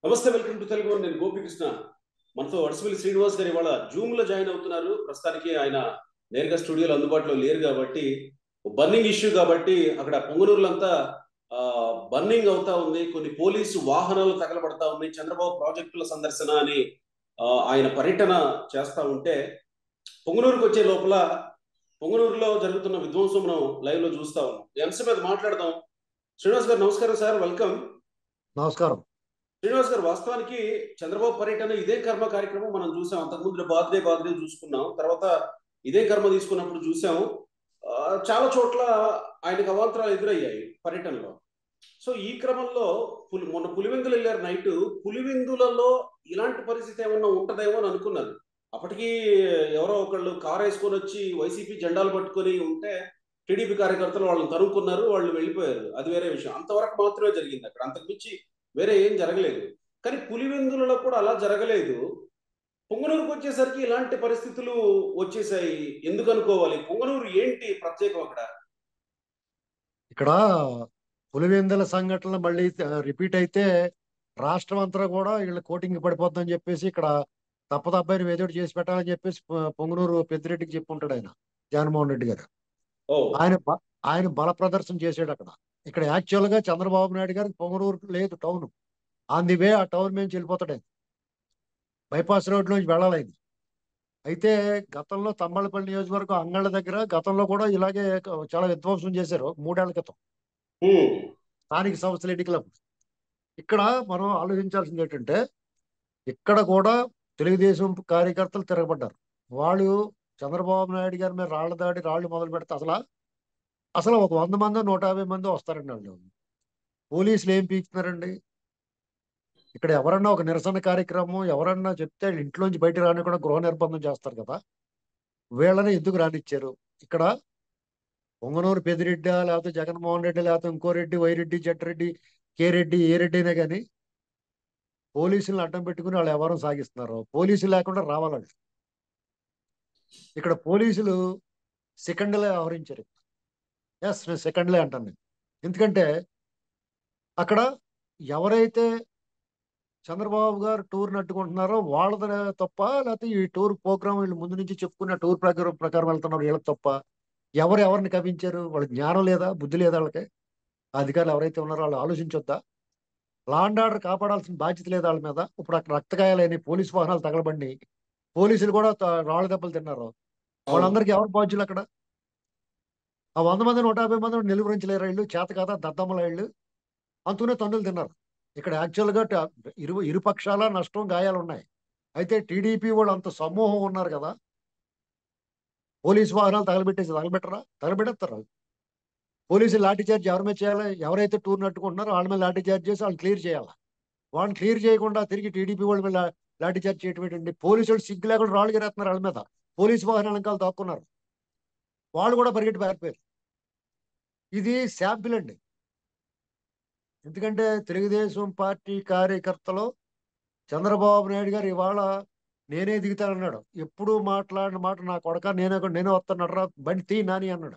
నమస్తే welcome to Telugu నేను గోపికృష్ణ మనతో వడసపల్లి శ్రీనివాస్ గారు ఇవాళ జూమ్ లో జాయిన్ అవుతున్నారు ప్రస్తుతానికి ఆయన నేరుగా స్టూడియోలో అందుబాటులో లేరు కాబట్టి బర్నింగ్ ఇష్యూ కాబట్టి అక్కడ పొంగనూరులంతా బర్నింగ్ అవుతా ఉంది కొన్ని పోలీసు వాహనాలు తగలబడతా ఉన్నాయి చంద్రబాబు ప్రాజెక్టుల సందర్శన అని ఆ, ఆయన పర్యటన చేస్తా ఉంటే పొంగనూరుకు వచ్చే లోపల పొంగనూరులో జరుగుతున్న విధ్వంసం మనం లైవ్ లో చూస్తా ఉన్నాం ఈ అంశం మీద మాట్లాడదాం శ్రీనివాస్ గారు నమస్కారం సార్ వెల్కమ్ నమస్కారం శ్రీనివాస్ గారు వాస్తవానికి చంద్రబాబు పర్యటన ఇదే కర్మ కార్యక్రమం మనం చూసాం అంతకుముందు బాధ్యత బాధ్యత చూసుకున్నాం తర్వాత ఇదే కర్మ తీసుకున్నప్పుడు చూసాం ఆ, చాలా చోట్ల ఆయనకు అవాంతరాలు ఎదురయ్యాయి పర్యటనలో సో ఈ క్రమంలో పులి మొన్న పులివెందులు వెళ్ళారు నైట్ పులివెందులలో ఇలాంటి పరిస్థితి ఏమన్నా ఉంటదేమో అని అనుకున్నారు అప్పటికి ఎవరో ఒకళ్ళు కార్ వేసుకొని వచ్చి వైసీపీ జెండాలు పట్టుకొని ఉంటే టీడీపీ కార్యకర్తలు వాళ్ళని తరుముకున్నారు వాళ్ళు వెళ్ళిపోయారు అది వేరే విషయం అంతవరకు మాత్రమే జరిగింది అక్కడ అంతకుమించి వేరే ఏం జరగలేదు కానీ పులివెందులలో కూడా అలా జరగలేదు పొంగనూరుకు వచ్చేసరికి ఇలాంటి పరిస్థితులు వచ్చేసాయి ఎందుకు అనుకోవాలి పొంగనూరు ఏంటి ప్రత్యేకం అక్కడ ఇక్కడ పులివెందుల సంఘటనలు మళ్ళీ రిపీట్ అయితే రాష్ట్రం అంతా కూడా వీళ్ళు కోటింగ్ పడిపోతుందని చెప్పేసి ఇక్కడ తప్పదబ్బాయిని ఏదోటి చేసి పెట్టాలని చెప్పేసి పొ- పొంగునూరు పెద్దిరెడ్డికి చెప్పుంటాడు ఆయన జగన్మోహన్ రెడ్డి గారు ఓ ఆయన బ- ఆయన బల ప్రదర్శన చేసాడు అక్కడ ఇక్కడ యాక్చువల్ గా చంద్రబాబు నాయుడు గారికి పొంగనూరు లేదు టౌన్ ఆన్ ది వే ఆ టౌన్ నుంచి వెళ్ళిపోతాడు ఆయన బైపాస్ రోడ్ నుంచి వెళ్ళాలి ఆయన అయితే గతంలో తమ్మలపల్లి నియోజకవర్గం అంగళ్ళ దగ్గర గతంలో కూడా ఇలాగే చాలా విధ్వంసం చేశారు మూడేళ్ల క్రితం హ్మ్. స్థానిక సంస్థల ఎన్నికలప్పుడు ఇక్కడ మనం ఆలోచించాల్సింది ఏంటంటే ఇక్కడ కూడా తెలుగుదేశం కార్యకర్తలు తిరగబడ్డారు వాళ్ళు చంద్రబాబు నాయుడు గారి మీద రాళ్ల దాడి రాళ్ళు మొదలు పెడితే అసలు అసలు ఒక వంద మంది నూట యాభై మంది వస్తారండి వాళ్ళు పోలీసులు ఏం పీకుతున్నారండి ఇక్కడ ఎవరన్నా ఒక నిరసన కార్యక్రమం ఎవరన్నా చెప్తే ఇంట్లోంచి బయట రాని కూడా గృహ నిర్బంధం చేస్తారు కదా వీళ్ళని ఎందుకు రానిచ్చారు ఇక్కడ పొంగనూరు పెదిరెడ్డి లేకపోతే జగన్మోహన్ రెడ్డి లేకపోతే ఇంకో రెడ్డి వైరెడ్డి జడ్రెడ్డి కే రెడ్డి ఏ రెడ్డి అయినా కానీ పోలీసులను అడ్డం పెట్టుకుని వాళ్ళు ఎవరు సాగిస్తున్నారు పోలీసులు లేకుండా రావాలి వాళ్ళు. ఇక్కడ పోలీసులు సెకండ్లే వ్యవహరించారు ఎస్ నేను సెకండ్లే అంటాను నేను ఎందుకంటే అక్కడ ఎవరైతే చంద్రబాబు గారు టూర్ నట్టుకుంటున్నారో వాళ్ళది తప్ప లేకపోతే ఈ టూర్ ప్రోగ్రామ్ వీళ్ళు ముందు నుంచి చెప్పుకున్న టూర్ ప్రకారం ప్రకారం వెళ్తున్నారు వీళ్ళకి తప్ప ఎవరు ఎవరిని కవించారు వాళ్ళకి జ్ఞానం లేదా బుద్ధి లేదా వాళ్ళకి ఆ అధికారులు ఎవరైతే ఉన్నారో వాళ్ళు ఆలోచించొద్దా లా అండ్ ఆర్డర్ కాపాడాల్సిన బాధ్యత లేదా వాళ్ళ మీద ఇప్పుడు అక్కడ రక్తగాయాలని పోలీసు వాహనాలు తగలబండి పోలీసులు కూడా త- రాళ్ళ దెబ్బలు తిన్నారు వాళ్ళందరికీ ఎవరు బాధ్యులు అక్కడ ఆ వంద మంది నూట యాభై మంది నిలువరించలేరు ఇళ్ళు చేత కాదా దద్దమ్మల ఇళ్ళు అంతూనే తన్నులు తిన్నారు ఇక్కడ యాక్చువల్గా ట- ఇరు ఇరు పక్షాల నష్టం గాయాలు ఉన్నాయి అయితే టీడీపీ వాళ్ళు అంత సమూహం ఉన్నారు కదా పోలీసు వాహనాలు తగలబెట్టేసి తగలబెట్టరా తగలబెట్టేస్తారు పోలీసులు లాఠీ చార్జ్ ఎవరి మీద చేయాలి ఎవరైతే టూర్ నట్టుకుంటున్నారో వాళ్ళ మీద లాఠీ చార్జ్ చేసి వాళ్ళని క్లియర్ చేయాలి వాళ్ళని క్లియర్ చేయకుండా తిరిగి టీడీపీ వాళ్ళ మీద లా- లాఠీ చార్జ్ చేయటం ఏంటండి పోలీసులు సిగ్గు లేకుండా రాళ్ళు గిరేస్తున్నారు వాళ్ళ మీద పోలీసు వాహనాలు ఇంకా దాక్కున్నారు వాళ్ళు కూడా పరిగెట్టి పారిపోయారు ఇది శాంపిల్ అండి ఎందుకంటే తెలుగుదేశం పార్టీ కార్యకర్తలు చంద్రబాబు నాయుడు గారు ఇవాళ నేనే దిగుతానన్నాడు ఎప్పుడు మాట్లాడిన మాట నా కొడక నేనే నేనే వస్తున్నాడు రా బండి తీ నాని అన్నాడు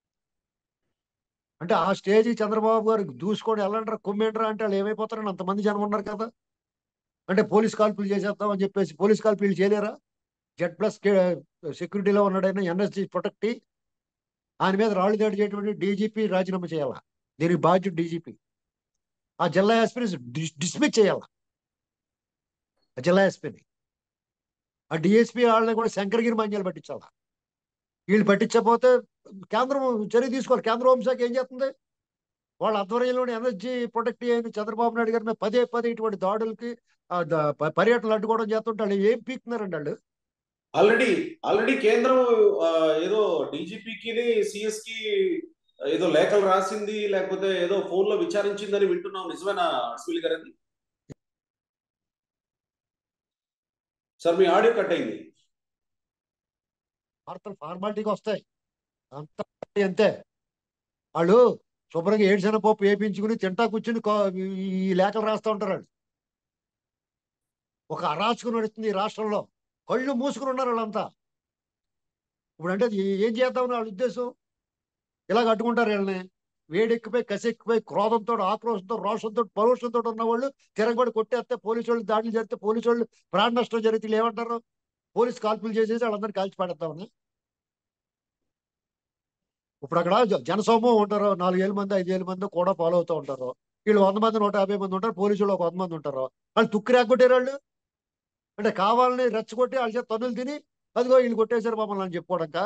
అంటే ఆ స్టేజ్ చంద్రబాబు గారు దూసుకొని వెళ్ళంటారా కుమ్మేంట్రా అంటే వాళ్ళు ఏమైపోతారని అంతమంది జనం ఉన్నారు కదా అంటే పోలీస్ కాల్పులు చేసేద్దామని చెప్పేసి పోలీస్ కాల్పులు చేయలేరా జెడ్ ప్లస్ సెక్యూరిటీలో ఉన్నాడైనా ఎన్ఎస్జీ ప్రొటెక్ట్ ఆయన మీద రాళ్ళు దాడి చేయటువంటి డీజీపీ రాజీనామా చేయాలా దీనికి బాధ్యుడు డీజీపీ ఆ జిల్లా ఎస్పీని డిస్మిస్ చేయాలా ఆ జిల్లా ఎస్పీని ఆ డిఎస్పీ వాళ్ళని కూడా శంకరగిరి మంజాలు పట్టించాలా వీళ్ళు పట్టించకపోతే కేంద్రం చర్య తీసుకోవాలి కేంద్ర హోంశాఖ ఏం చేస్తుంది వాళ్ళ ఆధ్వర్యంలోని ఎనర్జీ ప్రొటెక్ట్ అయిన చంద్రబాబు నాయుడు గారి మీద పదే పదే ఇటువంటి దాడులకి ఆ ద- ప- పర్యటనలు అడ్డుకోవడం చేస్తుంటే వాళ్ళు ఏం పీకుతున్నారండి వాళ్ళు ఆల్రెడీ ఆల్రెడీ కేంద్రం ఆ, ఏదో డీజీపీకి సిఎస్ కి ఏదో లేఖలు రాసింది లేకపోతే ఏదో ఫోన్ లో విచారించిందని వింటున్నాం నిజమేనా అశ్విని గారు అది సార్ మీ ఆడియో కట్ అయింది వార్తలు ఫార్మాలిటీగా వస్తాయి అంత అంతే వాళ్ళు శుభ్రంగా ఏడ్చిన పప్పు వేపించుకుని తింటా కూర్చుని కో- ఈ ఈ లేఖలు రాస్తూ ఉంటారు వాళ్ళు ఒక అరాచుకుని నడుస్తుంది ఈ రాష్ట్రంలో కళ్ళు మూసుకుని ఉన్నారు వాళ్ళంతా ఇప్పుడు అంటే అది ఏం చేద్దామని వాళ్ళ ఉద్దేశం ఇలా కట్టుకుంటారు వీళ్ళని వేడెక్కిపోయి కసెక్కిపోయి క్రోధంతో ఆక్రోషంతో రోషంతో పౌరుషంతో ఉన్న వాళ్ళు తిరగబడి కొట్టేస్తే పోలీసు వాళ్ళు దాడులు చేస్తే పోలీసు వాళ్ళు ప్రాణ నష్టం జరిగితే వీళ్ళు ఏమంటారు పోలీస్ కాల్పులు చేసేసి వాళ్ళందరినీ కాల్చి పడేద్దామని ఇప్పుడు అక్కడ జ- జనసమూహం ఉంటారు నాలుగు వేల మంది ఐదు వేల మంది కూడా ఫాలో అవుతూ ఉంటారు వీళ్ళు వంద మంది నూట యాభై మంది ఉంటారు పోలీసు వాళ్ళు ఒక వంద మంది ఉంటారు వాళ్ళు తుక్కి రాకొట్టారు వాళ్ళు అంటే కావాలని రెచ్చగొట్టి వాళ్ళ చేత తన్నులు తిని అదిగో వీళ్ళు కొట్టేశారు మమ్మల్ని అని చెప్పుకోవడంక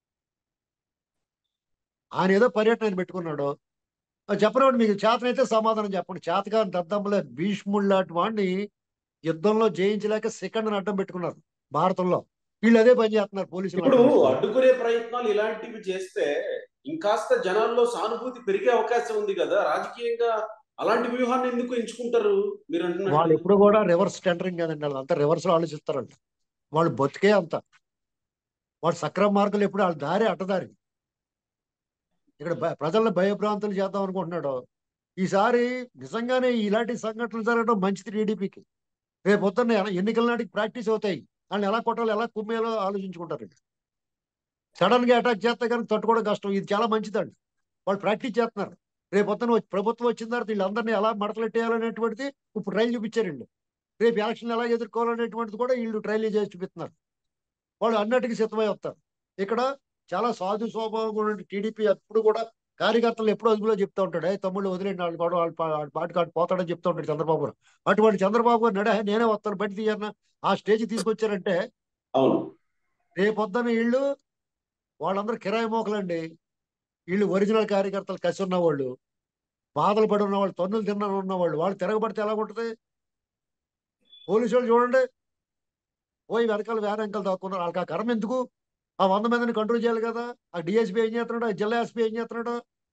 ఆయన ఏదో పర్యటన ఆయన పెట్టుకున్నాడు అది చెప్పనివ్వండి మీకు చేతనైతే సమాధానం చెప్పండి చేతగా దద్దమ్మలే భీష్ముడు లాంటి వాడిని యుద్ధంలో జయించలేక సెకండ్ అడ్డం పెట్టుకున్నారు భారతంలో వీళ్ళు అదే పని చేస్తున్నారు పోలీసులు ఇప్పుడు అడ్డం పెట్టుకొని. అడ్డుకునే ప్రయత్నాలు ఇలాంటివి చేస్తే ఇంకాస్త జనాల్లో సానుభూతి పెరిగే అవకాశం ఉంది కదా రాజకీయంగా అలాంటి వ్యూహాన్ని ఎందుకు ఎంచుకుంటారు మీరు వాళ్ళు అంటున్నట్టు ఎప్పుడు కూడా రివర్స్ టెండరింగ్ కదండి వాళ్ళు అంతా రివర్స్ లో ఆలోచిస్తారండి వాళ్ళు బతికే అంత వాడు సక్రమ మార్గంలో ఎప్పుడు వాళ్ళ దారి అడ్డదారి ఇక్కడ భ- ప్రజలను భయభ్రాంతులు చేద్దాం అనుకుంటున్నాడు ఈసారి నిజంగానే ఇలాంటి సంఘటనలు జరగడం మంచిది టీడీపీకి రేపు పొద్దున్న ఎల- ఎన్నికల నాటికి ప్రాక్టీస్ అవుతాయి వాళ్ళని ఎలా కొట్టాలో ఎలా కుమ్మేయాలో ఆలోచించుకుంటారు సడన్ గా అటాక్ చేస్తే కానీ తట్టుకోవడం కష్టం ఇది చాలా మంచిదండి వాళ్ళు ప్రాక్టీస్ చేస్తున్నారు రేపు పొద్దున వచ్చి- ప్రభుత్వం వచ్చిన తర్వాత వీళ్ళందరినీ ఎలా మడతలెట్టేయాలనేటువంటిది ఇప్పుడు ట్రైల్ చూపించారండి రేపు ఎలక్షన్ ఎలా ఎదుర్కోవాలనేటువంటిది కూడా వీళ్ళు ట్రైల్ చేసి చూపిస్తున్నారు వాళ్ళు అన్నిటికీ సిద్ధమై వస్తారు ఇక్కడ చాలా సాధు స్వభావం ఉన్న టీడీపీ ఎప్పుడు కూడా కార్యకర్తలు ఎప్పుడు అదుపులో చెప్తూ ఉంటాడు ఏ తమ్ముళ్ళు వదిలేండి వాళ్ళు కూడా వాళ్ళ పా- వాళ్ళ పాటి కాడు పోతాడని చెప్తూ ఉంటాడు చంద్రబాబు గారు అటువంటి చంద్రబాబు గారు నడే నేనే వస్తాను బయట తీయన్న ఆ స్టేజ్ తీసుకొచ్చారంటే అవును రేపొద్దున వీళ్ళు వాళ్ళందరూ కిరాయి మోకలండి వీళ్ళు ఒరిజినల్ కార్యకర్తలు కసి ఉన్న వాళ్ళు బాధలు పడి ఉన్న వాళ్ళు తన్నులు తిన్న ఉన్న వాళ్ళు వాళ్ళు తిరగబడితే ఎలా ఉంటుంది పోలీసు వాళ్ళు చూడండి పోయి వెనకాల వేరే వెనకాల దాక్కున్నారు వాళ్ళకి ఆ కర్మ ఎందుకు ఆ వంద మందిని కంట్రోల్ చేయాలి కదా ఆ డిఎస్పీ ఏం చేస్తున్నాడు ఆ జిల్లా ఎస్పీ ఏం చేస్తున్నాడు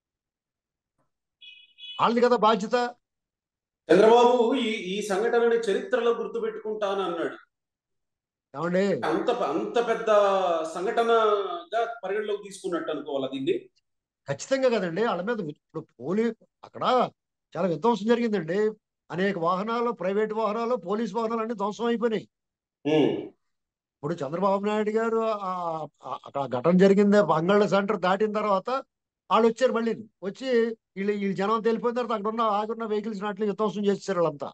వాళ్ళది కదా బాధ్యత చంద్రబాబు ఈ ఈ సంఘటనని చరిత్రలో గుర్తుపెట్టుకుంటాను అన్నాడు ఏమండి అంత అంత పెద్ద సంఘటనగా పరిగణలోకి తీసుకున్నట్టు అనుకోవాలి దీన్ని ఖచ్చితంగా కదండి వాళ్ళ మీద ఇప్పుడు పోలీ అక్కడ చాలా విధ్వంసం జరిగిందండి అనేక వాహనాలు ప్రైవేట్ వాహనాలు పోలీస్ వాహనాలు అన్ని ధ్వంసం అయిపోయినాయి ఉమ్. ఇప్పుడు చంద్రబాబు నాయుడు గారు ఆ- ఆ- అక్కడ ఘటన జరిగింది బంగాళ సెంటర్ దాటిన తర్వాత వాళ్ళు వచ్చారు మళ్ళీ వచ్చి వీళ్ళు వీళ్ళు జనం తెలిపోయిన తర్వాత అక్కడ ఉన్న ఆగున్న వెహికల్స్ నాట్లు విధ్వంసం చేసేసారు వాళ్ళంతా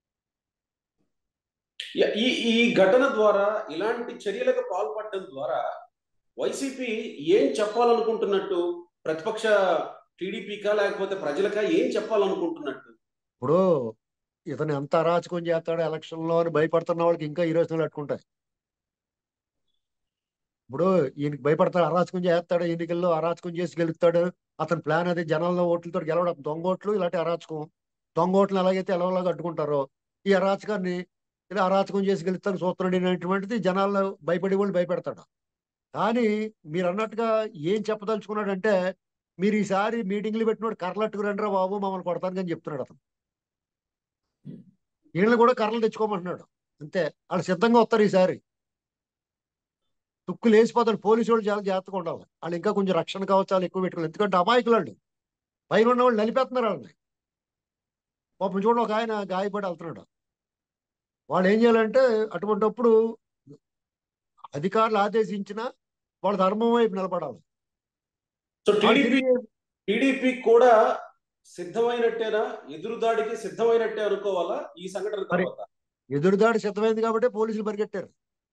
య- ఈ ఈ ఘటన ద్వారా ఇలాంటి చర్యలకు పాల్పడడం ద్వారా వైసీపీ ఏం చెప్పాలనుకుంటున్నట్టు ప్రతిపక్ష టీడీపీకా లేకపోతే ప్రజలకా ఏం చెప్పాలనుకుంటున్నట్టు ఇప్పుడు ఇతను ఎంత అరాచకం చేస్తాడో ఎలక్షన్ లో అని భయపడుతున్న వాళ్ళకి ఇంకా ఈ రోజున పెట్టుకుంటాయి ఇప్పుడు ఈయనకి భయపడతాడు అరాచకం చేస్తాడు ఎన్నికల్లో అరాచకం చేసి గెలుస్తాడు అతని ప్లాన్ అది జనాల్లో ఓట్లతో గెలవడం దొంగ ఓట్లు ఇలాంటి అరాచకం దొంగ ఓట్లు ఎలాగైతే ఎలవలాగా అడ్డుకుంటారో ఈ అరాచకాన్ని ఇలా అరాచకం చేసి గెలుస్తాను చూస్తున్నాడు అనేటువంటిది జనాల్లో భయపడి వాళ్ళు భయపెడతాడు కానీ మీరు అన్నట్టుగా ఏం చెప్పదలుచుకున్నాడంటే మీరు ఈసారి మీటింగ్లు పెట్టినోడు కర్రలట్టుకు రండిరా బాబు మమ్మల్ని కొడతాను అని చెప్తున్నాడు అతను వీళ్ళని కూడా కర్రలు తెచ్చుకోమంటున్నాడు అంతే వాళ్ళు సిద్ధంగా వస్తారు ఈసారి తుక్కు లేచిపోతారు పోలీసు వాళ్ళు చాలా జాగ్రత్తగా ఉండాలి వాళ్ళు ఇంకా కొంచెం రక్షణ కవచాలు ఎక్కువ పెట్టుకోవాలి ఎందుకంటే అమాయకులు వాళ్ళు పైన ఉన్న వాళ్ళు నలిపేస్తున్నారు వాళ్ళని పాపం చూడండి ఒక ఆయన గాయపడి వెళ్తున్నాడు వాళ్ళు ఏం చేయాలంటే అటువంటిప్పుడు అధికారులు ఆదేశించిన వాళ్ళ ధర్మం వైపు నిలబడాలి సో వాళ్ళు టీడీపీ తిరిగి టీడీపీ కూడా సిద్ధమైనట్టేనా ఎదురుదాడికి సిద్ధమైనట్టే అనుకోవాలా ఈ సంఘటన మరి తర్వాత ఎదురుదాడి సిద్ధమైంది కాబట్టి పోలీసులు పరిగెట్టారు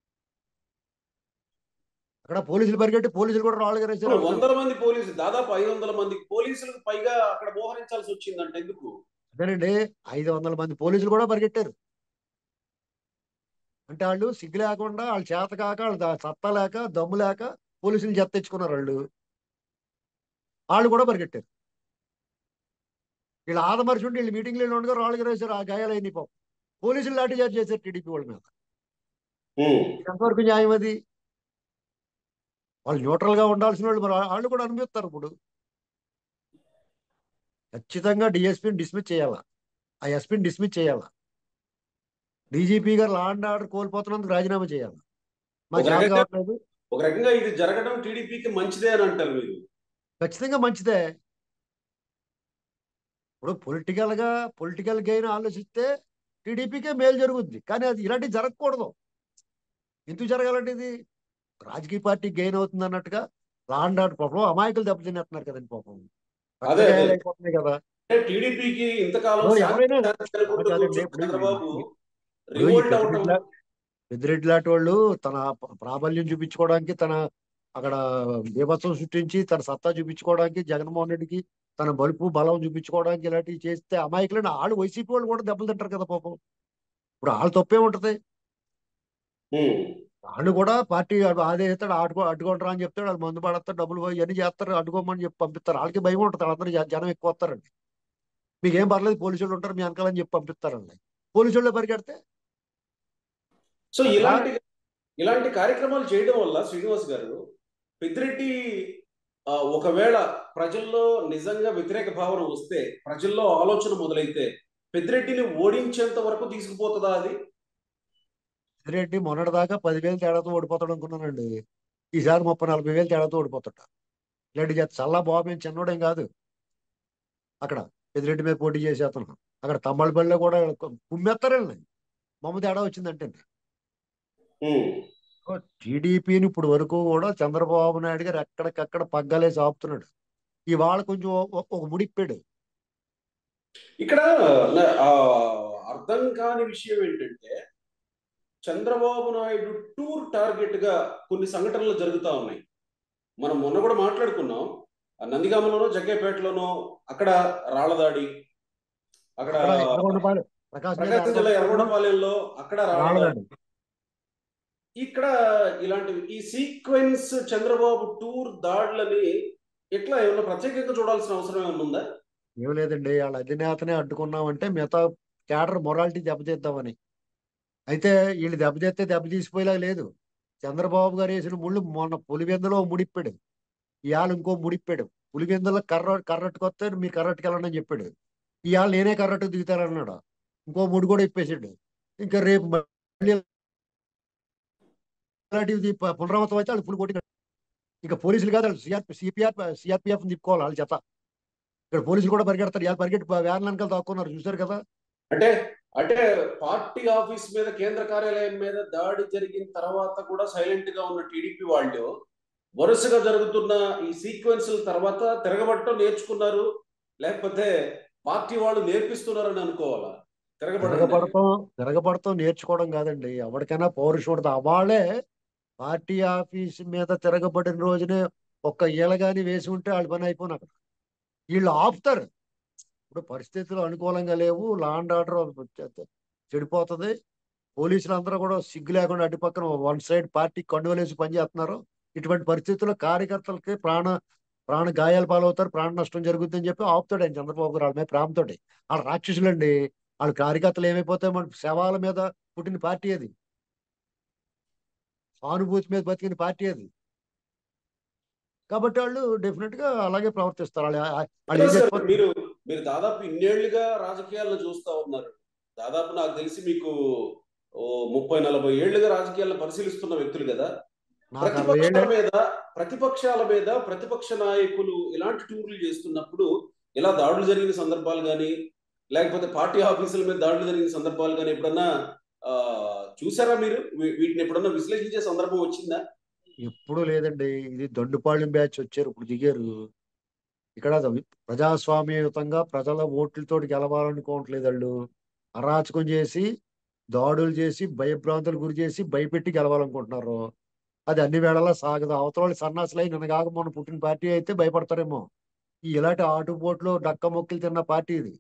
అక్కడ పోలీసులు పరిగెట్టి పోలీసులు కూడా రాళ్ళు ఇప్పుడు గరేసారు వందల మంది పోలీసులు దాదాపు ఐదు వందల మంది పోలీసులకు పైగా అక్కడ మోహరించాల్సి వచ్చిందంటే ఎందుకు అదేనండి ఐదు వందల మంది పోలీసులు కూడా పరిగెట్టారు అంటే వాళ్ళు సిగ్గు లేకుండా వాళ్ళ చేత కాక వాళ్ళ ద- సత్తా లేక దమ్ము లేక పోలీసులు చెత్త తెచ్చుకున్నారు వాళ్ళు వాళ్ళు కూడా పరిగెట్టారు వీళ్ళు ఆదమర్చి ఉండి వీళ్ళు మీటింగ్లో ఉండగా రాళ్ళు గరేసారు ఆ గాయాలైన పాపం పోలీసులు లాఠీ చార్జ్ చేశారు టీడీపీ వాళ్ళ మీద ఉమ్. ఇది ఎంతవరకు న్యాయం అది వాళ్ళు న్యూట్రల్ గా ఉండాల్సిన వాళ్ళు మరి వాళ్ళు కూడా అనుభవిస్తారు ఇప్పుడు ఖచ్చితంగా డిఎస్పీని డిస్మిస్ చేయాలా ఆ ఎస్పీని డిస్మిస్ చేయాలా డీజీపీ గారు లా అండ్ ఆర్డర్ కోల్పోతున్నందుకు రాజీనామా చేయాలి మాకు ఒక చేత రకంగా కావట్లేదు ఒక రకంగా ఇది జరగడం టీడీపీకి మంచిదే అని అంటారు మీరు ఖచ్చితంగా మంచిదే ఇప్పుడు పొలిటికల్ గా పొలిటికల్ గెయిన్ ఆలోచిస్తే టీడీపీకే మేలు జరుగుద్ది కానీ అది ఇలాంటివి జరగకూడదు ఎందుకు జరగాలంటే ఇది రాజకీయ పార్టీ గెయిన్ అవుతుంది అన్నట్టుగా లా అండ్ ఆర్డర్ పాపం అమాయకులు దెబ్బతినేస్తున్నారు కదండి పాపం అదే, అదే. రక్తగాయాలు అయిపోతున్నాయి కదా అంటే టీడీపీకి ఇంతకాలం ఓ, శాంతి ఎవరైనా అనుకుంటూ కాదండి, కూర్చున్న ఇప్పుడు చంద్రబాబు ఈ- ఇప్పుడు ఈ రివోల్ట్ అవటం పెద్దిరెడ్డి పెద్దిరెడ్డి లాంటి వాళ్ళు తన ప- ప్రాబల్యం చూపించుకోవడానికి తన అక్కడ బీభత్సం సృష్టించి తన సత్తా చూపించుకోవడానికి జగన్మోహన్ రెడ్డికి తన బలుపు బలం చూపించుకోవడానికి ఇలాంటివి చేస్తే అమాయకులైన వాళ్ళు వైసీపీ వాళ్ళు కూడా దెబ్బలు తింటారు కదా పాపం ఇప్పుడు వాళ్ళ తప్పే ఉంటది ఉమ్. వాళ్ళు కూడా పార్టీ ఆదేస్తాడు అడ్డుకో అడ్డుకుంటారా అని చెప్తాడు వాళ్ళు మందు పడతారు డబ్బులు పోయి ఇవన్నీ చేస్తారు అడ్డుకోమని చెప్పి పంపిస్తారు వాళ్ళకి భయం ఉంటుంది వాళ్ళందరూ జ- జనం ఎక్కువ వస్తారండి మీకు ఏం పర్లేదు పోలీసు వాళ్ళు ఉంటారు మీ వెనకాలని చెప్పి పంపిస్తారండి పోలీసు వాళ్ళు పరిగెడితే సో ఇలాంటి ఇలాంటి కార్యక్రమాలు చేయడం వల్ల శ్రీనివాస్ గారు పెద్దిరెడ్డి ఆ, ఒకవేళ ప్రజల్లో నిజంగా వ్యతిరేక భావన వస్తే ప్రజల్లో ఆలోచన మొదలైతే పెద్దిరెడ్డిని ఓడించేంత వరకు తీసుకుపోతుందా అది రెడ్డి మొన్నటిదాకా పదివేలు తేడాతో ఓడిపోతాడు అనుకున్నానండి ఈసారి ముప్పై నలభై వేలు తేడాతో ఓడిపోతాడు ఇలాంటి చేత చల్లా బాబు ఏం చిన్నోడేం కాదు అక్కడ పెద్దిరెడ్డి మీద పోటీ చేసే అతను అక్కడ తమ్మలపల్లిలో కూడా కుమ్మెత్తారండి మమ్మ తేడా వచ్చిందంటే ఉమ్. టీడీపీని ఇప్పుడు వరకు కూడా చంద్రబాబు నాయుడు గారు ఎక్కడికక్కడ పగ్గాలేసి ఆపుతున్నాడు ఇవాళ కొంచెం ఒక- ఒక ముడిప్పాడు ఇక్కడ నా- ఆ, అర్థం కాని విషయం ఏంటంటే చంద్రబాబు నాయుడు టూర్ టార్గెట్ గా కొన్ని సంఘటనలు జరుగుతా ఉన్నాయి మనం మొన్న కూడా మాట్లాడుకున్నాం ఆ నందిగామలోనో జగ్గేపేటలోనో అక్కడ రాళ్లదాడి అక్కడ అక్కడ ఎర్రగొండపాలెం ప్రకాశం జిల్లా ప్రకాశం జిల్లా ఎర్రగొండపాలెంలో ఎర్రగొండపాలెంలో అక్కడ రాళ్లదాడి రాళ్ళదాడి. ఇక్కడ ఇలాంటివి ఈ సీక్వెన్స్ చంద్రబాబు టూర్ దాడులని ఎట్లా ఏమన్నా ప్రత్యేకంగా చూడాల్సిన అవసరం ఏమన్నా ఉందా ఏం లేదండి వాళ్ళ అధినేతనే అడ్డుకున్నామంటే మిగతా క్యాడర్ మొరాలిటీ దెబ్బతీద్దామని అయితే వీళ్ళు దెబ్బతీస్తే దెబ్బ తీసిపోయేలా లేదు చంద్రబాబు గారు వేసిన ముళ్ళు మొన్న పులివెందులో ముడిప్పాడు ఇవాళ ఇంకో ముడిప్పాడు పులివెందులో కర్ర కర్రట్టుకొస్తే మీరు కర్రట్టుకెళ్ళండి అని చెప్పాడు ఇవాళ నేనే కర్రట్టుకు దిగుతానన్నాడు ఇంకో ముడి కూడా ఇప్పేసాడు ఇంకా రేపు మళ్ళీ ఇలాంటివి ప- పునరావృతం అయితే వాళ్ళు ఫుల్ కొట్టి ఇక పోలీసులు కాదు వాళ్ళు సిఆర్ సిపిఆర్ సిఆర్పిఎఫ్ తిప్పుకోవాలి వాళ్ళ చేత ఇక్కడ పోలీసులు కూడా పరిగెడతారు ఇవాళ పరిగెట్టి వ్యాన్ వెనకాల దాక్కున్నారు చూసారు కదా అంటే అంటే పార్టీ ఆఫీస్ మీద కేంద్ర కార్యాలయం మీద దాడి జరిగిన తర్వాత కూడా సైలెంట్ గా ఉన్న టీడీపీ వాళ్ళు వరుసగా జరుగుతున్న ఈ సీక్వెన్స్ తర్వాత తిరగబట్టం నేర్చుకున్నారు లేకపోతే పార్టీ వాళ్ళు నేర్పిస్తున్నారని అనుకోవాలా తిరగబడడం తిరగబడతాం తిరగబడతాం నేర్చుకోవడం కాదండి ఎవరికైనా పౌరుషం ఉంటుంది అవాళే పార్టీ ఆఫీస్ మీద తిరగబడిన రోజునే ఒక్క ఈలగాని వేసి ఉంటే వాళ్ళ పని అయిపోయిన అక్కడ వీళ్ళు ఆపుతారు ఇప్పుడు పరిస్థితులు అనుకూలంగా లేవు లా అండ్ ఆర్డర్ చెడిపోతుంది పోలీసులు అందరూ కూడా సిగ్గు లేకుండా అటు పక్కన వన్ సైడ్ పార్టీ కండువలేసి పనిచేస్తున్నారు ఇటువంటి పరిస్థితుల్లో కార్యకర్తలకి ప్రాణ ప్రాణ గాయాలు పాలవుతారు ప్రాణ నష్టం జరుగుతుందని చెప్పి ఆపుతాడు ఆయన చంద్రబాబు గారు వాళ్ళ మీద ప్రేమతోటి వాళ్ళు రాక్షసులండి వాళ్ళ కార్యకర్తలు ఏమైపోతే మన శవాల మీద పుట్టిన పార్టీ అది సానుభూతి మీద బతికిన పార్టీ అది కాబట్టి వాళ్ళు డెఫినెట్ గా అలాగే ప్రవర్తిస్తారు వాళ్ళు వాళ్ళు ఏం సార్, చేస్తారు మీరు మీరు దాదాపు ఇన్నేళ్లుగా రాజకీయాల్లో చూస్తా ఉన్నారు దాదాపు నాకు తెలిసి మీకు ఓ ముప్పై నలభై ఏళ్లుగా రాజకీయాలను పరిశీలిస్తున్న వ్యక్తులు కదా నాకు అరవై ప్రతిపక్షాల ఏళ్ళే మీద ప్రతిపక్షాల మీద ప్రతిపక్ష నాయకులు ఇలాంటి టూర్లు చేస్తున్నప్పుడు ఇలా దాడులు జరిగిన సందర్భాలు కానీ లేకపోతే పార్టీ ఆఫీసుల మీద దాడులు జరిగిన సందర్భాలు కానీ ఎప్పుడన్నా ఆ, చూసారా మీరు వీ- వీటిని ఎప్పుడన్నా విశ్లేషించే సందర్భం వచ్చిందా ఎప్పుడు లేదండి ఇది దొడ్డుపాళ్యం బ్యాచ్ వచ్చారు ఇప్పుడు దిగారు ఇక్కడ అది ప్రజాస్వామ్యయుతంగా ప్రజల ఓట్లతో గెలవాలనుకోవట్లేదు వాళ్ళు అరాచకం చేసి దాడులు చేసి భయభ్రాంతులు గురి చేసి భయపెట్టి గెలవాలనుకుంటున్నారు అది అన్ని వేళలా సాగదు అవతల వాళ్ళు సన్నాసులై నిన్నగాక మొన్న పుట్టిన పార్టీ అయితే భయపడతారేమో ఈ ఇలాంటి ఆటుపోట్లు డక్క మొక్కిలు తిన్న పార్టీ ఇది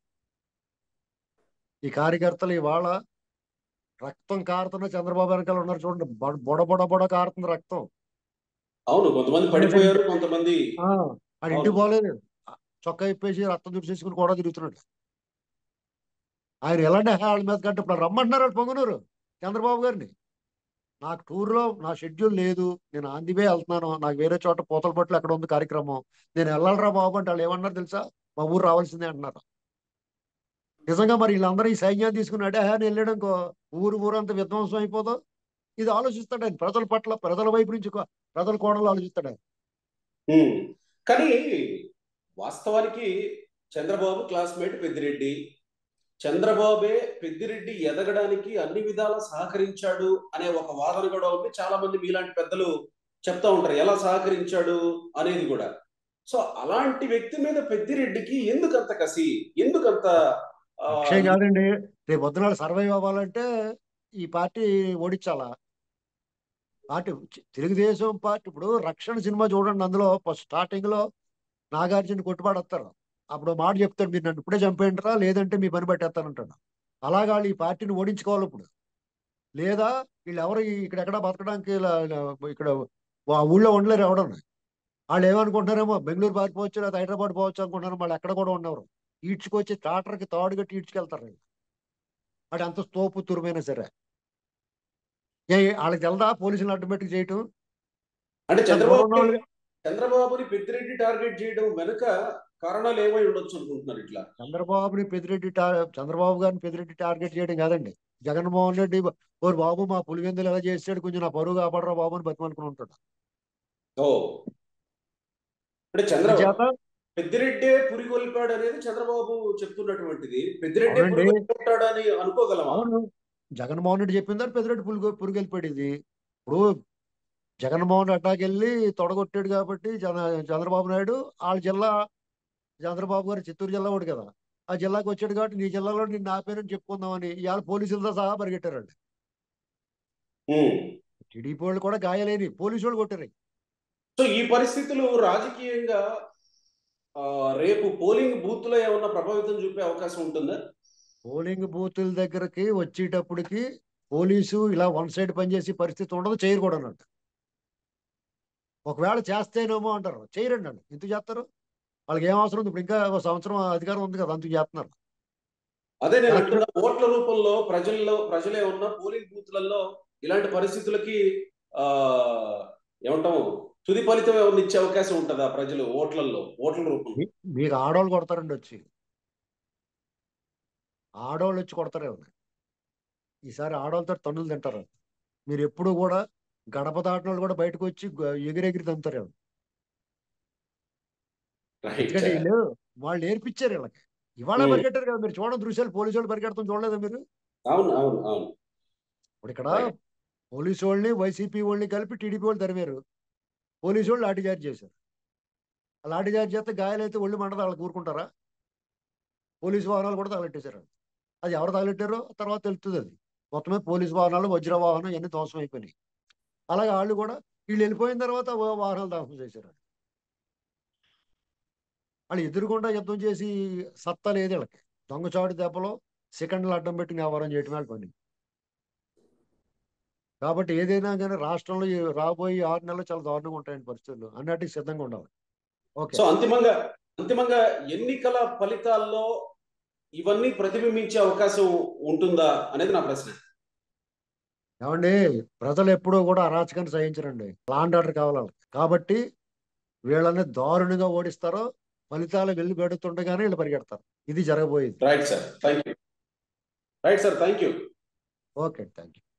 ఈ కార్యకర్తలు ఇవాళ రక్తం కారుతున్న చంద్రబాబు వెనకాల ఉన్నారు చూడండి బొడ- బొడ బొడ బొడ కారుతుంది రక్తం అవును కొంతమంది పడిపోయారు కొంతమంది ఆ, ఆడు ఇంటికి పోలేదు ఆ, చొక్కా ఇప్పేసి రక్తం తుడిచేసుకుని కూడా తిరుగుతున్నాడు ఆయన ఎలాంటి వాళ్ళ మీద కంటే ఇప్పుడు రమ్మంటున్నారు వాళ్ళు పొంగనూరు చంద్రబాబు గారిని నాకు టూర్లో నా షెడ్యూల్ లేదు నేను ఆందివే వెళ్తున్నాను నాకు వేరే చోట పూతలపట్లు అక్కడ ఉంది కార్యక్రమం నేను వెళ్ళాలరా బాబు అంటే వాళ్ళు ఏమన్నారు తెలుసా మా ఊరు రావాల్సిందే అంటున్నారు నిజంగా మరి వీళ్ళందరూ ఈ సైన్యాన్ని తీసుకుని అడే అని వెళ్ళాడు ఇంకో ఊరు ఊరంతా విధ్వంసం అయిపోదు ఇది ఆలోచిస్తాడు ఆయన ప్రజల పట్ల ప్రజల వైపు నుంచి కో- ప్రజల కోణంలో ఆలోచిస్తాడు ఆయన ఉమ్. కానీ వాస్తవానికి చంద్రబాబు క్లాస్మేట్ పెద్దిరెడ్డి చంద్రబాబే పెద్దిరెడ్డి ఎదగడానికి అన్ని విధాలా సహకరించాడు అనే ఒక వాదన కూడా ఉంది చాలా మంది మీలాంటి పెద్దలు చెప్తా ఉంటారు ఎలా సహకరించాడు అనేది కూడా సో అలాంటి వ్యక్తి మీద పెద్దిరెడ్డికి ఎందుకంత కసి ఎందుకంత ఆ, అక్షయ్ కాదండి రేపు పొద్దునాడు సర్వైవ్ అవ్వాలంటే ఈ పార్టీ ఓడించాలా పార్టీ తెలుగుదేశం పార్టీ ఇప్పుడు రక్షణ సినిమా చూడండి అందులో స్టార్టింగ్ లో నాగార్జున కొట్టుబాడొస్తారు అప్పుడు మాట చెప్తాడు మీరు నన్ను ఇప్పుడే చంపేయండిరా లేదంటే మీ పని పట్టేస్తానంటాడు అలాగా వాళ్ళు ఈ పార్టీని ఓడించుకోవాలి ఇప్పుడు లేదా వీళ్ళు ఎవరు ఈ- ఇక్కడ ఎక్కడ బతకడానికి ఇలా- ఇలా ఇక్కడ ఆ ఊళ్ళో ఉండలేరు ఎవడన్నా వాళ్ళు ఏమనుకుంటున్నారేమో బెంగళూరు పారిపోవచ్చు లేదా హైదరాబాద్ పోవచ్చు అనుకుంటున్నారు వాళ్ళు ఎక్కడ కూడా ఉండవరు ఈడ్చుకొచ్చి ట్రాక్టర్కి తాడు కట్టి ఈడ్చుకెళ్తారు వీళ్ళు. వాడు అంత స్తోపు తురుమైనా సరే ఏ వాళ్ళకి తెలదా పోలీసులు అడ్డుపెట్టుకు చేయటం అంటే చంద్రబాబు చంద్రబాబు చంద్రబాబుని పెద్దిరెడ్డి టార్గెట్ చేయడం వెనుక కారణాలు ఏమై ఉండొచ్చు అనుకుంటున్నారు ఇట్లా చంద్రబాబుని పెదిరెడ్డి టా చంద్రబాబు గారిని పెదిరెడ్డి టార్గెట్ చేయడం కాదండి జగన్మోహన్ రెడ్డి ఓరు బాబు మా పులివెందులు ఎలా చేసాడు కొంచెం నా పరువు కాపాడరా బాబు అని బతిమనుకుని ఉంటాడు ఓ అంటే చంద్రబాబు చేత పెద్దిరెడ్డే పురిగొల్పాడు అనేది చంద్రబాబు చెప్తున్నటువంటిది పెద్దిరెడ్డి అవునండి. పురిగొల్పాడు అని అనుకోగలమా అవును జగన్మోహన్ రెడ్డి చెప్పిన దాన్ని పెదిరెడ్డి పురుగు పురుగెళ్ళిపోయింది ఇప్పుడు జగన్మోహన్ అడ్డాకి వెళ్ళి తొడగొట్టాడు కాబట్టి జన చంద్రబాబు నాయుడు వాళ్ళ జిల్లా చంద్రబాబు గారు చిత్తూరు జిల్లా వాడు కదా ఆ జిల్లాకి వచ్చాడు కాబట్టి నీ జిల్లాలో నిన్ను ఆపేనని చెప్పుకుందామని ఇవాళ పోలీసులతో సహా పరిగెట్టారండి ఉమ్. టీడీపీ వాళ్ళు కూడా గాయాలేని పోలీసు వాళ్ళు కొట్టారు సో ఈ పరిస్థితులు రాజకీయంగా ఆ, రేపు పోలింగ్ బూత్ లో ఏమన్నా ప్రభావితం చూపే అవకాశం ఉంటుందా పోలింగ్ బూతుల దగ్గరకి వచ్చేటప్పటికి పోలీసు ఇలా వన్ సైడ్ పనిచేసే పరిస్థితి ఉండదు చేయరు కూడా అన్నట్టు ఒకవేళ చేస్తేనేమో అంటారు చేయరండి అండి ఎందుకు చేస్తారు వాళ్ళకి ఏం అవసరం ఉంది ఇప్పుడు ఇంకా ఒక సంవత్సరం అధికారం ఉంది కదా అందుకు చేస్తున్నారు అదే నేను కరెక్ట్. అంటున్నా ఓట్ల రూపంలో ప్రజల్లో ప్రజలే ఉన్న పోలింగ్ బూత్లలో ఇలాంటి పరిస్థితులకి ఆ ఏమంటాము తుది ఫలితం ఏమన్నా ఇచ్చే అవకాశం ఉంటుందా ప్రజలు ఓట్లలో ఓట్ల రూపంలో మీ- మీకు ఆడవాళ్ళు కొడతారండి వచ్చి ఆడవాళ్ళు వచ్చి కొడతారే ఉన్నాయి ఈసారి ఆడవాళ్ళతో తన్నులు తింటారు మీరు ఎప్పుడు కూడా గడప దాటిన వాళ్ళు కూడా బయటకు వచ్చి గ- ఎగిరెగిరి తంతారు రైట్ ఎందుకంటే వీళ్ళు వాళ్ళు నేర్పించారు వీళ్ళకి ఇవాళ Hmm. పరిగెట్టారు కదా మీరు చూడండి దృశ్యాలు పోలీసు వాళ్ళు పరిగెడతాం చూడలేదా మీరు అవును అవును అవును ఇప్పుడు ఇక్కడ Right. పోలీసు వాళ్ళని వైసీపీ వాళ్ళని కలిపి టీడీపీ వాళ్ళు తరిమారు పోలీసు వాళ్ళు లాఠీ చార్జ్ చేశారు ఆ లాఠీ చార్జ్ చేస్తే గాయాలైతే ఒళ్ళు మండదు వాళ్ళకి ఊరుకుంటారా పోలీసు వాహనాలు కూడా తగలెట్టేశారు అది ఎవరు తగలెట్టారో తర్వాత తెలుస్తుంది అది మొత్తమే పోలీసు వాహనాలు వజ్ర వాహనం ఇవన్నీ ధ్వంసం అయిపోయినాయి అలాగే వాళ్ళు కూడా వీళ్ళు వెళ్ళిపోయిన తర్వాత వా- వాహనాలు ధ్వంసం చేశారు వాళ్ళు ఎదురుకుండా యుద్ధం చేసి సత్తా లేదు వీళ్ళకి దొంగచాటు దెబ్బలో సెకండ్లు అడ్డం పెట్టి వ్యవహారం చేయటం వాళ్ళ పని కాబట్టి ఏదైనా కానీ రాష్ట్రంలో ఈ రాబోయే ఆరు నెలలు చాలా దారుణంగా ఉంటాయని పరిస్థితులు అన్నిటికీ సిద్ధంగా ఉండాలి ఓకే సో అంతిమంగా అంతిమంగా ఎన్నికల ఫలితాల్లో ఇవన్నీ ప్రతిబింబించే అవకాశం ఉంటుందా అనేది నా ప్రశ్న ఏమండి ప్రజలు ఎప్పుడూ కూడా అరాచకాన్ని సహించరండి లాండ్ ఆర్డర్ కావాలి వాళ్ళకి. కాబట్టి వీళ్ళని దారుణంగా ఓడిస్తారో ఫలితాలు వెళ్ళి పెడుతుండగానే వీళ్ళు పరిగెడతారు ఇది జరగబోయేది right sir thank you right sir thank you okay thank you